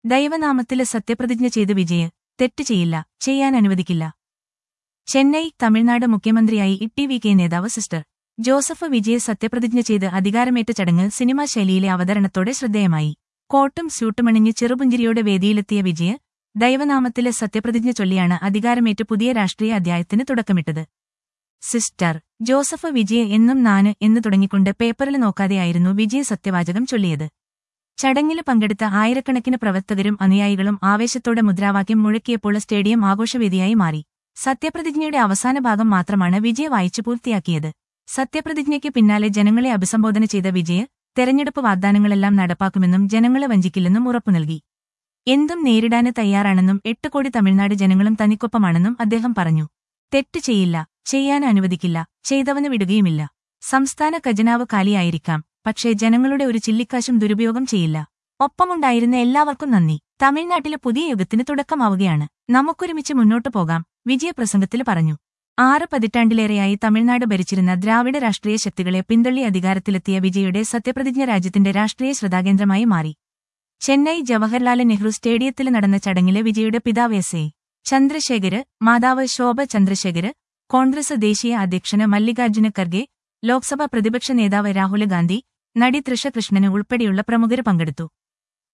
ദൈവനാമത്തില് സത്യപ്രതിജ്ഞ ചെയ്ത് വിജയ് തെറ്റ് ചെയ്യില്ല ചെയ്യാൻ അനുവദിക്കില്ല ചെന്നൈ തമിഴ്നാട് മുഖ്യമന്ത്രിയായി ഇട്ടി വി കെ നേതാവ് സിസ്റ്റർ ജോസഫ് വിജയ് സത്യപ്രതിജ്ഞ ചെയ്ത് അധികാരമേറ്റ ചടങ്ങ് സിനിമാ ശൈലിയിലെ അവതരണത്തോടെ ശ്രദ്ധേയമായി കോട്ടും സ്യൂട്ടുമണിഞ്ഞ് ചെറുപുഞ്ചിരിയോടെ വേദിയിലെത്തിയ വിജയ് ദൈവനാമത്തിലെ സത്യപ്രതിജ്ഞ ചൊല്ലിയാണ് അധികാരമേറ്റ് പുതിയ രാഷ്ട്രീയ അധ്യായത്തിന് തുടക്കമിട്ടത് സിസ്റ്റർ ജോസഫ് വിജയ് എന്നും നാന് എന്ന് തുടങ്ങിക്കൊണ്ട് പേപ്പറിൽ നോക്കാതെയായിരുന്നു വിജയ് സത്യവാചകം ചൊല്ലിയത് ചടങ്ങിൽ പങ്കെടുത്ത ആയിരക്കണക്കിന് പ്രവർത്തകരും അനുയായികളും ആവേശത്തോടെ മുദ്രാവാക്യം മുഴക്കിയപ്പോൾ സ്റ്റേഡിയം ആഘോഷവേദിയായി മാറി സത്യപ്രതിജ്ഞയുടെ അവസാന ഭാഗം മാത്രമാണ് വിജയ് വായിച്ചു പൂർത്തിയാക്കിയത് സത്യപ്രതിജ്ഞയ്ക്ക് പിന്നാലെ ജനങ്ങളെ അഭിസംബോധന ചെയ്ത വിജയ് തെരഞ്ഞെടുപ്പ് വാഗ്ദാനങ്ങളെല്ലാം നടപ്പാക്കുമെന്നും ജനങ്ങളെ വഞ്ചിക്കില്ലെന്നും ഉറപ്പു നൽകി എന്തും നേരിടാന് തയ്യാറാണെന്നും എട്ട് കോടി തമിഴ്നാട് ജനങ്ങളും തനിക്കൊപ്പമാണെന്നും അദ്ദേഹം പറഞ്ഞു തെറ്റ് ചെയ്യില്ല ചെയ്യാൻ അനുവദിക്കില്ല ചെയ്തവന് വിടുകയുമില്ല സംസ്ഥാന ഖജനാവ് കാലിയായിരിക്കാം പക്ഷേ ജനങ്ങളുടെ ഒരു ചില്ലിക്കാശും ദുരുപയോഗം ചെയ്യില്ല ഒപ്പമുണ്ടായിരുന്ന എല്ലാവർക്കും നന്ദി തമിഴ്നാട്ടിലെ പുതിയ യുഗത്തിന് തുടക്കമാവുകയാണ് നമുക്കൊരുമിച്ച് മുന്നോട്ടു പോകാം വിജയപ്രസംഗത്തിൽ പറഞ്ഞു ആറ് പതിറ്റാണ്ടിലേറെയായി തമിഴ്നാട് ഭരിച്ചിരുന്ന ദ്രാവിഡ രാഷ്ട്രീയ ശക്തികളെ പിന്തള്ളി അധികാരത്തിലെത്തിയ വിജയുടെ സത്യപ്രതിജ്ഞ രാജ്യത്തിന്റെ രാഷ്ട്രീയ ശ്രദ്ധാകേന്ദ്രമായി മാറി ചെന്നൈ ജവഹർലാൽ നെഹ്റു സ്റ്റേഡിയത്തിൽ നടന്ന ചടങ്ങിലെ വിജയുടെ പിതാവ് എസ് എ ചന്ദ്രശേഖര് മാതാവ് ശോഭ ചന്ദ്രശേഖര് കോൺഗ്രസ് ദേശീയ അധ്യക്ഷന് മല്ലികാർജ്ജുന ഖർഗെ ലോക്സഭാ പ്രതിപക്ഷ നേതാവ് രാഹുൽ ഗാന്ധി നടി തൃഷ കൃഷ്ണന് ഉൾപ്പെടെയുള്ള പ്രമുഖർ പങ്കെടുത്തു